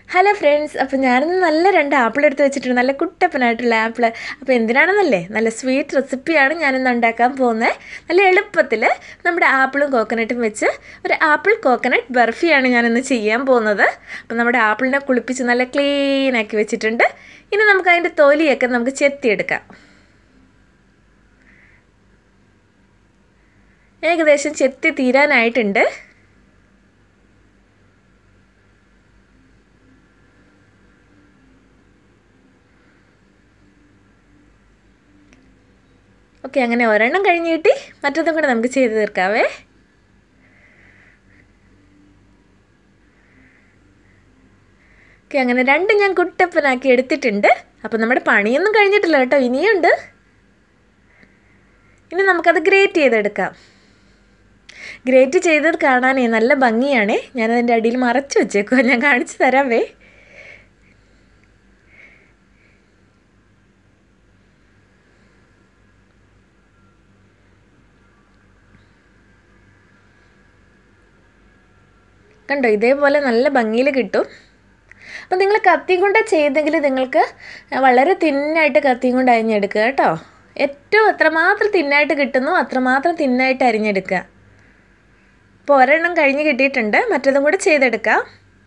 hello friends അപ്പോൾ ഞാനിന്ന് നല്ല രണ്ട് ആപ്പിൾ എടുത്ത് വെച്ചിട്ടുണ്ട് നല്ല കുട്ടപ്പനായിട്ടുള്ള ആപ്പിൾ അപ്പോൾ എന്തിനാണെന്നല്ലേ നല്ല സ്വീറ്റ് റെസിപ്പിയാണ് ഞാനിന്ന് ഉണ്ടാക്കാൻ പോകുന്നത് നല്ല എളുപ്പത്തിൽ നമ്മുടെ ആപ്പിളും കോക്കനട്ടും വെച്ച് ഒരു ആപ്പിൾ കോക്കനട്ട് ബർഫിയാണ് ഞാനിന്ന് ചെയ്യാൻ പോകുന്നത് അപ്പോൾ നമ്മുടെ ആപ്പിളിനെ കുളിപ്പിച്ച് നല്ല ക്ലീൻ ആക്കി വെച്ചിട്ടുണ്ട് ഇനി നമുക്ക് അതിൻ്റെ തൊലിയൊക്കെ നമുക്ക് ചെത്തിയെടുക്കാം ഏകദേശം ചെത്തി തീരാനായിട്ടുണ്ട് ഓക്കെ അങ്ങനെ ഒരെണ്ണം കഴിഞ്ഞ് കിട്ടി മറ്റതും കൂടെ നമുക്ക് ചെയ്ത് തീർക്കാവേ ഓക്കെ അങ്ങനെ രണ്ടും ഞാൻ കുട്ടപ്പനാക്കി എടുത്തിട്ടുണ്ട് അപ്പോൾ നമ്മുടെ പണിയൊന്നും കഴിഞ്ഞിട്ടില്ല കേട്ടോ ഇനിയുണ്ട് ഇനി നമുക്കത് ഗ്രേറ്റ് ചെയ്തെടുക്കാം ഗ്രേറ്റ് ചെയ്തത് കാണാനേ നല്ല ഭംഗിയാണേ ഞാനതിൻ്റെ അടിയിൽ മറച്ചു വെച്ചേക്കുവാ ഞാൻ കാണിച്ചു തരാവേ കണ്ടോ ഇതേപോലെ നല്ല ഭംഗിയിൽ കിട്ടും അപ്പം നിങ്ങൾ കത്തിയും കൊണ്ട് ചെയ്തെങ്കിൽ നിങ്ങൾക്ക് വളരെ തിന്നായിട്ട് കത്തിയും കൊണ്ട് അരിഞ്ഞെടുക്കുക കേട്ടോ ഏറ്റവും എത്രമാത്രം തിന്നായിട്ട് കിട്ടുന്നു അത്രമാത്രം തിന്നായിട്ട് അരിഞ്ഞെടുക്കുക ഇപ്പോൾ ഒരെണ്ണം കഴിഞ്ഞ് കിട്ടിയിട്ടുണ്ട് മറ്റതും കൂടെ ചെയ്തെടുക്കാം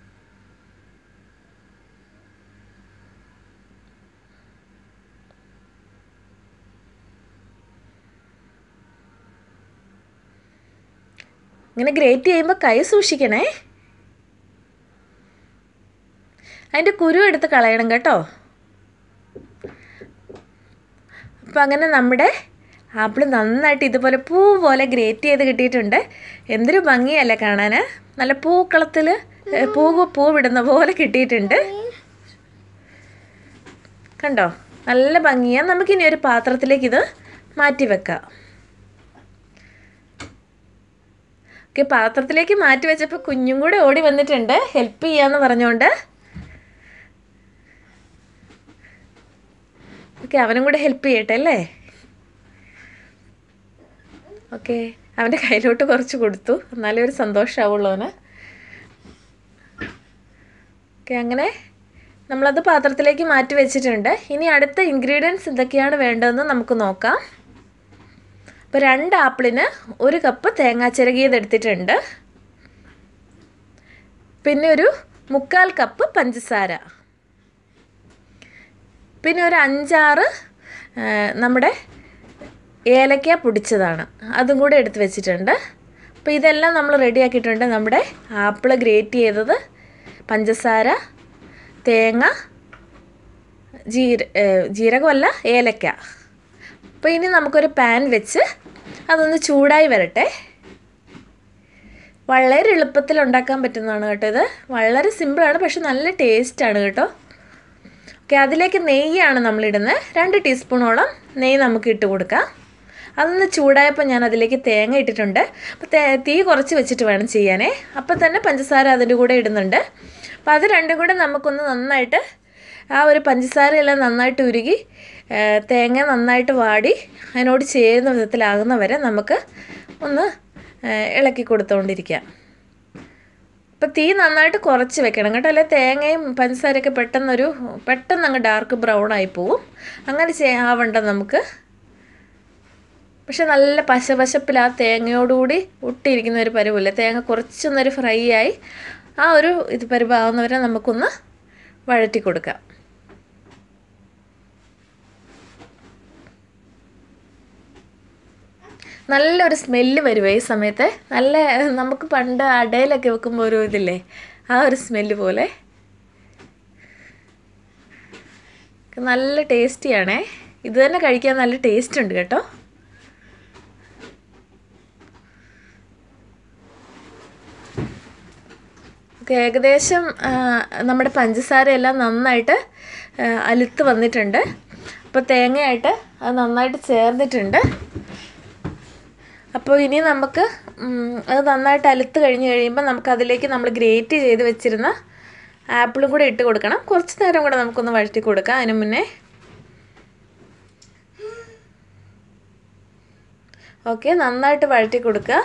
ഇങ്ങനെ ഗ്രേറ്റ് ചെയ്യുമ്പോൾ കൈ സൂക്ഷിക്കണേ അതിൻ്റെ കുരു എടുത്ത് കളയണം കേട്ടോ അപ്പോൾ അങ്ങനെ നമ്മുടെ ആപ്പിൾ നന്നായിട്ട് ഇതുപോലെ പൂ പോലെ ഗ്രേറ്റ് ചെയ്ത് കിട്ടിയിട്ടുണ്ട് എന്തൊരു ഭംഗിയല്ലേ കാണാൻ നല്ല പൂക്കളത്തിൽ പൂ പൂ വിടുന്ന പോലെ കിട്ടിയിട്ടുണ്ട് കണ്ടോ നല്ല ഭംഗിയാണ് നമുക്കിനി ഒരു പാത്രത്തിലേക്ക് ഇത് മാറ്റി വെക്കാം ഓക്കെ പാത്രത്തിലേക്ക് മാറ്റി വെച്ചപ്പോൾ കുഞ്ഞും കൂടെ ഓടി വന്നിട്ടുണ്ട് ഹെൽപ്പ് ചെയ്യാന്ന് പറഞ്ഞുകൊണ്ട് ഓക്കെ അവനും കൂടെ ഹെൽപ്പ് ചെയ്യട്ടെ അല്ലേ ഓക്കെ അവൻ്റെ കയ്യിലോട്ട് കുറച്ച് കൊടുത്തു എന്നാലേ ഒരു സന്തോഷമാവുള്ളൂ അവന് ഓക്കെ അങ്ങനെ നമ്മളത് പാത്രത്തിലേക്ക് മാറ്റി വെച്ചിട്ടുണ്ട് ഇനി അടുത്ത ഇൻഗ്രീഡിയൻസ് എന്തൊക്കെയാണ് വേണ്ടതെന്ന് നമുക്ക് നോക്കാം അപ്പോൾ രണ്ട് ആപ്പിളിന് ഒരു കപ്പ് തേങ്ങാ ചിരകിയത് എടുത്തിട്ടുണ്ട് പിന്നെ ഒരു മുക്കാൽ കപ്പ് പഞ്ചസാര പിന്നെ ഒരു അഞ്ചാറ് നമ്മുടെ ഏലക്ക പൊടിച്ചതാണ് അതും കൂടെ എടുത്ത് വെച്ചിട്ടുണ്ട് അപ്പോൾ ഇതെല്ലാം നമ്മൾ റെഡിയാക്കിയിട്ടുണ്ട് നമ്മുടെ ആപ്പിൾ ഗ്രേറ്റ് ചെയ്തത് പഞ്ചസാര തേങ്ങ ജീര ജീരകമല്ല ഏലക്ക അപ്പോൾ ഇനി നമുക്കൊരു പാൻ വെച്ച് അതൊന്ന് ചൂടായി വരട്ടെ വളരെ എളുപ്പത്തിൽ ഉണ്ടാക്കാൻ പറ്റുന്നതാണ് കേട്ടോ ഇത് വളരെ സിമ്പിളാണ് പക്ഷെ നല്ല ടേസ്റ്റാണ് കേട്ടോ ഓക്കെ അതിലേക്ക് നെയ്യാണ് നമ്മളിടുന്നത് രണ്ട് ടീസ്പൂണോളം നെയ്യ് നമുക്ക് ഇട്ട് കൊടുക്കാം അതൊന്ന് ചൂടായപ്പോൾ ഞാൻ അതിലേക്ക് തേങ്ങ ഇട്ടിട്ടുണ്ട് അപ്പോൾ തീ കുറച്ച് വെച്ചിട്ട് വേണം ചെയ്യാനേ അപ്പോൾ തന്നെ പഞ്ചസാര അതിൻ്റെ കൂടെ ഇടുന്നുണ്ട് അപ്പോൾ അത് രണ്ടും കൂടെ നമുക്കൊന്ന് നന്നായിട്ട് ആ ഒരു പഞ്ചസാരയെല്ലാം നന്നായിട്ട് ഉരുകി തേങ്ങ നന്നായിട്ട് വാടി അതിനോട് ചേരുന്ന വിധത്തിലാകുന്ന വരെ നമുക്ക് ഒന്ന് ഇളക്കി കൊടുത്തുകൊണ്ടിരിക്കാം ഇപ്പം തീ നന്നായിട്ട് കുറച്ച് വെക്കണം കേട്ടോ അല്ലെ തേങ്ങയും പഞ്ചസാരയൊക്കെ പെട്ടെന്നൊരു പെട്ടെന്ന് അങ്ങ് ഡാർക്ക് ബ്രൗൺ ആയി പോവും അങ്ങനെ ആവണ്ട നമുക്ക് പക്ഷെ നല്ല പശപശപ്പിൽ ആ തേങ്ങയോടുകൂടി ഒട്ടിയിരിക്കുന്ന ഒരു പരുവില്ല തേങ്ങ കുറച്ചൊന്നൊരു ഫ്രൈ ആയി ആ ഒരു ഇത് പരുവാകുന്നവരെ നമുക്കൊന്ന് വഴറ്റി കൊടുക്കാം നല്ലൊരു സ്മെല്ല് വരുവേ ഈ സമയത്ത് നല്ല നമുക്ക് പണ്ട് അടയിലൊക്കെ വെക്കുമ്പോൾ ഒരു ഇതില്ലേ ആ ഒരു സ്മെല്ല് പോലെ നല്ല ടേസ്റ്റിയാണേ ഇത് തന്നെ കഴിക്കാൻ നല്ല ടേസ്റ്റ് ഉണ്ട് കേട്ടോ ഏകദേശം നമ്മുടെ പഞ്ചസാര എല്ലാം നന്നായിട്ട് അലുത്ത് വന്നിട്ടുണ്ട് അപ്പോൾ തേങ്ങയായിട്ട് അത് നന്നായിട്ട് ചേർന്നിട്ടുണ്ട് അപ്പോൾ ഇനി നമുക്ക് അത് നന്നായിട്ട് അലുത്ത് കഴിഞ്ഞ് കഴിയുമ്പോൾ നമുക്ക് അതിലേക്ക് നമ്മൾ ഗ്രേറ്റ് ചെയ്ത് വെച്ചിരുന്ന ആപ്പിളും കൂടെ ഇട്ട് കൊടുക്കണം കുറച്ച് നേരം കൂടെ നമുക്കൊന്ന് വഴറ്റി കൊടുക്കാം അതിന് മുന്നേ ഓക്കെ നന്നായിട്ട് വഴറ്റി കൊടുക്കുക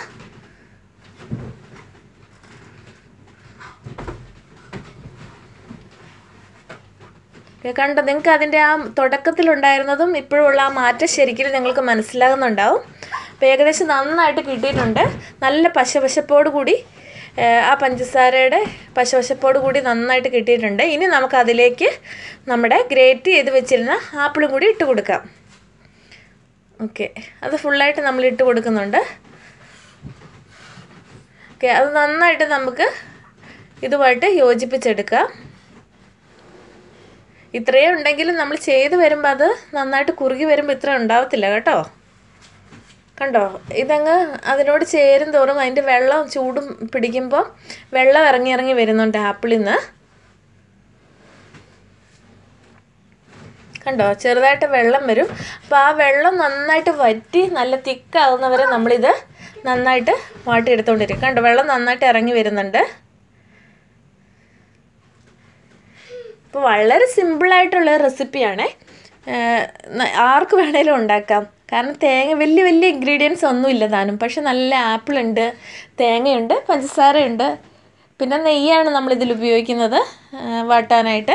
ഓക്കെ, കണ്ടോ നിങ്ങൾക്ക് അതിൻ്റെ ആ തുടക്കത്തിലുണ്ടായിരുന്നതും ഇപ്പോഴുള്ള ആ മാറ്റം ശരിക്കും നിങ്ങൾക്ക് മനസ്സിലാകുന്നുണ്ടാവും അപ്പോൾ ഏകദേശം നന്നായിട്ട് കിട്ടിയിട്ടുണ്ട് നല്ല പശപശപ്പോട് കൂടി ഏ, ആ പഞ്ചസാരയുടെ പശപശപ്പോട് കൂടി നന്നായിട്ട് കിട്ടിയിട്ടുണ്ട് ഇനി നമുക്ക് അതിലേക്ക് നമ്മുടെ ഗ്രേറ്റ് ചെയ്ത് വെച്ചിരുന്ന ആപ്പിളും കൂടി ഇട്ട് കൊടുക്കാം ഓക്കെ അത് ഫുള്ളായിട്ട് നമ്മൾ ഇട്ട് കൊടുക്കുന്നുണ്ട് ഓക്കെ അത് നന്നായിട്ട് നമുക്ക് ഇതുമായിട്ട് യോജിപ്പിച്ചെടുക്കാം ഇത്രയും ഉണ്ടെങ്കിലും നമ്മൾ ചെയ്ത് വരുമ്പോൾ അത് നന്നായിട്ട് കുറുകി വരുമ്പോൾ ഇത്ര ഉണ്ടാവത്തില്ല കേട്ടോ കണ്ടോ ഇതങ്ങ് അതിനോട് ചേരും തോറും അതിൻ്റെ വെള്ളം ചൂടും പിടിക്കുമ്പോൾ വെള്ളം ഇറങ്ങി ഇറങ്ങി വരുന്നുണ്ട് ആപ്പിളിൽ നിന്ന് കണ്ടോ ചെറുതായിട്ട് വെള്ളം വരും അപ്പോൾ ആ വെള്ളം നന്നായിട്ട് വറ്റി നല്ല തിക്കാവുന്നവരെ നമ്മളിത് നന്നായിട്ട് വാട്ടിയെടുത്തുകൊണ്ടിരിക്കും കണ്ടോ വെള്ളം നന്നായിട്ട് ഇറങ്ങി വരുന്നുണ്ട് അപ്പോൾ വളരെ സിമ്പിളായിട്ടുള്ള റെസിപ്പിയാണ് ആർക്ക് വേണേലും ഉണ്ടാക്കാം കാരണം തേങ്ങ വലിയ വലിയ ഇൻഗ്രീഡിയൻസ് ഒന്നുമില്ല താനും പക്ഷെ നല്ല ആപ്പിൾ ഉണ്ട് തേങ്ങയുണ്ട് പഞ്ചസാരയുണ്ട് പിന്നെ നെയ്യാണ് നമ്മളിതിൽ ഉപയോഗിക്കുന്നത് ആ, വാട്ടാനായിട്ട്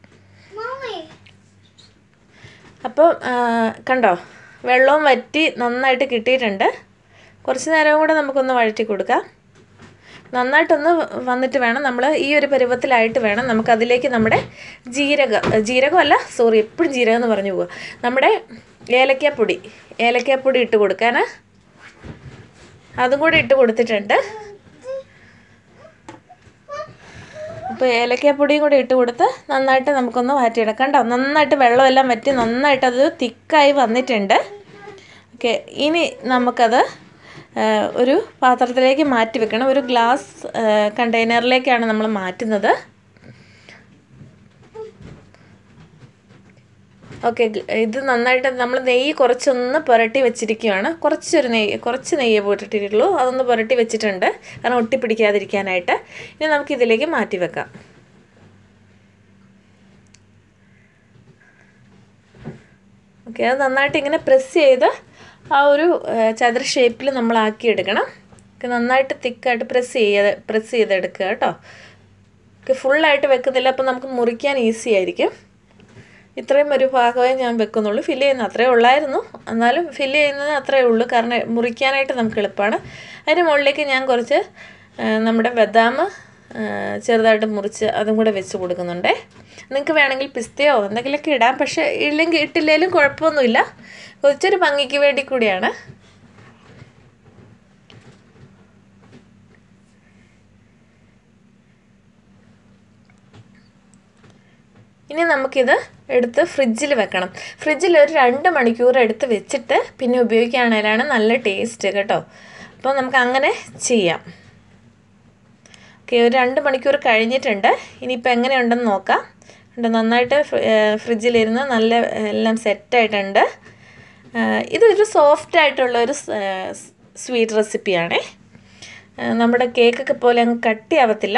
അപ്പോൾ കണ്ടോ വെള്ളവും വറ്റി നന്നായിട്ട് കിട്ടിയിട്ടുണ്ട് കുറച്ച് നേരം കൂടെ നമുക്കൊന്ന് വഴറ്റി കൊടുക്കാം നന്നായിട്ടൊന്ന് വന്നിട്ട് വേണം നമ്മൾ ഈ ഒരു പരുവത്തിലായിട്ട് വേണം നമുക്ക് അതിലേക്ക് നമ്മുടെ ജീരകം ജീരകമല്ല സോറി എപ്പോഴും ജീരകം എന്ന് പറഞ്ഞു പോവുക നമ്മുടെ ഏലക്കാപ്പൊടി ഏലക്കാപ്പൊടി ഇട്ട് കൊടുക്കാൻ അതും കൂടി ഇട്ട് കൊടുത്തിട്ടുണ്ട് അപ്പോൾ ഏലക്കാപ്പൊടിയും കൂടി ഇട്ട് കൊടുത്ത് നന്നായിട്ട് നമുക്കൊന്ന് വാറ്റിയെടുക്കാം കണ്ടോ നന്നായിട്ട് വെള്ളമെല്ലാം വറ്റി നന്നായിട്ട് അത് തിക്കായി വന്നിട്ടുണ്ട് ഓക്കെ ഇനി നമുക്കത് ആ, ഒരു പാത്രത്തിലേക്ക് മാറ്റി വെക്കണം ഒരു ഗ്ലാസ് കണ്ടെയ്നറിലേക്കാണ് നമ്മൾ മാറ്റുന്നത് ഓക്കെ ഇത് നന്നായിട്ട് നമ്മൾ നെയ്യ് കുറച്ചൊന്ന് പുരട്ടി വെച്ചിരിക്കുകയാണ് കുറച്ചൊരു നെയ്യ് കുറച്ച് നെയ്യേ പോയിട്ടിട്ടുള്ളൂ അതൊന്ന് പുരട്ടി വെച്ചിട്ടുണ്ട് കാരണം ഒട്ടിപ്പിടിക്കാതിരിക്കാനായിട്ട് ഇനി നമുക്ക് ഇതിലേക്ക് മാറ്റി വെക്കാം ഓക്കെ അത് നന്നായിട്ട് ഇങ്ങനെ പ്രസ് ചെയ്ത് ആ ഒരു ആ, ചതുര ഷേപ്പിൽ നമ്മൾ ആക്കിയെടുക്കണം ഓക്കെ നന്നായിട്ട് തിക്കായിട്ട് പ്രസ് ചെയ്ത് പ്രസ് ചെയ്തെടുക്കുക കേട്ടോ ഓക്കെ ഫുള്ളായിട്ട് വെക്കുന്നില്ല അപ്പോൾ നമുക്ക് മുറിക്കാൻ ഈസി ആയിരിക്കും ഇത്രയും ഒരു ഭാഗമേ ഞാൻ വെക്കുന്നുള്ളൂ ഫില്ല് ചെയ്യുന്ന അത്രേ ഉള്ളായിരുന്നു എന്നാലും ഫില്ല് ചെയ്യുന്നത് അത്രേ ഉള്ളൂ കാരണം മുറിക്കാനായിട്ട് നമുക്ക് എളുപ്പമാണ് അതിന് മുകളിലേക്ക് ഞാൻ കുറച്ച് ആ, നമ്മുടെ ബദാം ആ, ചെറുതായിട്ട് മുറിച്ച് അതും കൂടെ വെച്ച് കൊടുക്കുന്നുണ്ടേ നിങ്ങൾക്ക് വേണമെങ്കിൽ പിസ്തയോ എന്തെങ്കിലുമൊക്കെ ഇടാം പക്ഷേ ഇല്ലെങ്കിൽ ഇട്ടില്ലെങ്കിലും കുഴപ്പമൊന്നുമില്ല കുറച്ചൊരു ഭംഗിക്ക് വേണ്ടി കൂടിയാണ് ഇനി നമുക്കിത് എടുത്ത് ഫ്രിഡ്ജിൽ വെക്കണം ഫ്രിഡ്ജിൽ ഒരു രണ്ട് മണിക്കൂർ എടുത്ത് വെച്ചിട്ട് പിന്നെ ഉപയോഗിക്കുകയാണെങ്കിലാണ് നല്ല ടേസ്റ്റ് കേട്ടോ അപ്പോൾ നമുക്ക് അങ്ങനെ ചെയ്യാം ഓക്കെ ഒരു രണ്ട് മണിക്കൂർ കഴിഞ്ഞിട്ടുണ്ട് ഇനിയിപ്പോൾ എങ്ങനെയുണ്ടെന്ന് നോക്കാം ഉണ്ട് നന്നായിട്ട് ഫ്രിഡ്ജിലിരുന്ന് നല്ല എല്ലാം സെറ്റായിട്ടുണ്ട് ഇതൊരു സോഫ്റ്റ് ആയിട്ടുള്ള ഒരു സ്വീറ്റ് റെസിപ്പിയാണേ ആ, നമ്മുടെ കേക്കൊക്കെ പോലെ അങ്ങ് കട്ടിയാവത്തില്ല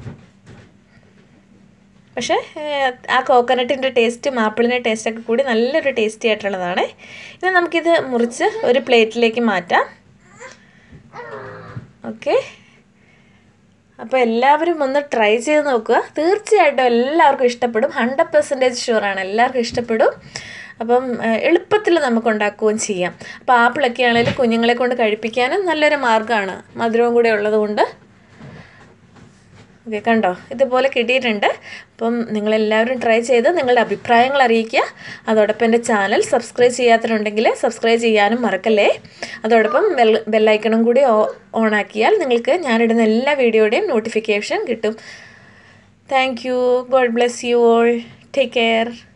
പക്ഷേ ഏഹ്, ആ കോക്കനട്ടിൻ്റെ ടേസ്റ്റും ആപ്പിളിൻ്റെ ടേസ്റ്റൊക്കെ കൂടി നല്ലൊരു ടേസ്റ്റി ആയിട്ടുള്ളതാണ് ഇനി നമുക്കിത് മുറിച്ച് ഒരു പ്ലേറ്റിലേക്ക് മാറ്റാം ഓക്കെ അപ്പോൾ എല്ലാവരും ഒന്ന് ട്രൈ ചെയ്ത് നോക്കുക തീർച്ചയായിട്ടും എല്ലാവർക്കും ഇഷ്ടപ്പെടും ഹൺഡ്രഡ് പെർസെൻറ്റേജ് ഷുവറാണ് എല്ലാവർക്കും ഇഷ്ടപ്പെടും അപ്പം ഏഹ്, എളുപ്പത്തിൽ നമുക്ക് ഉണ്ടാക്കുകയും ചെയ്യാം അപ്പോൾ ആപ്പിളൊക്കെ ആണെങ്കിലും കുഞ്ഞുങ്ങളെ കൊണ്ട് കഴിപ്പിക്കാനും നല്ലൊരു മാർഗ്ഗമാണ് മധുരവും കൂടെ ഉള്ളതുകൊണ്ട് ഓക്കെ കണ്ടോ ഇതുപോലെ കിട്ടിയിട്ടുണ്ട് അപ്പം നിങ്ങളെല്ലാവരും ട്രൈ ചെയ്ത് നിങ്ങളുടെ അഭിപ്രായങ്ങൾ അറിയിക്കുക അതോടൊപ്പം എൻ്റെ ചാനൽ സബ്സ്ക്രൈബ് ചെയ്യാത്തവരുണ്ടെങ്കിൽ സബ്സ്ക്രൈബ് ചെയ്യാനും മറക്കല്ലേ അതോടൊപ്പം ബെൽ ബെല്ലൈക്കണും കൂടി ഓൺ ആക്കിയാൽ നിങ്ങൾക്ക് ഞാനിടുന്ന എല്ലാ വീഡിയോയുടെയും നോട്ടിഫിക്കേഷൻ കിട്ടും thank you God bless you all take care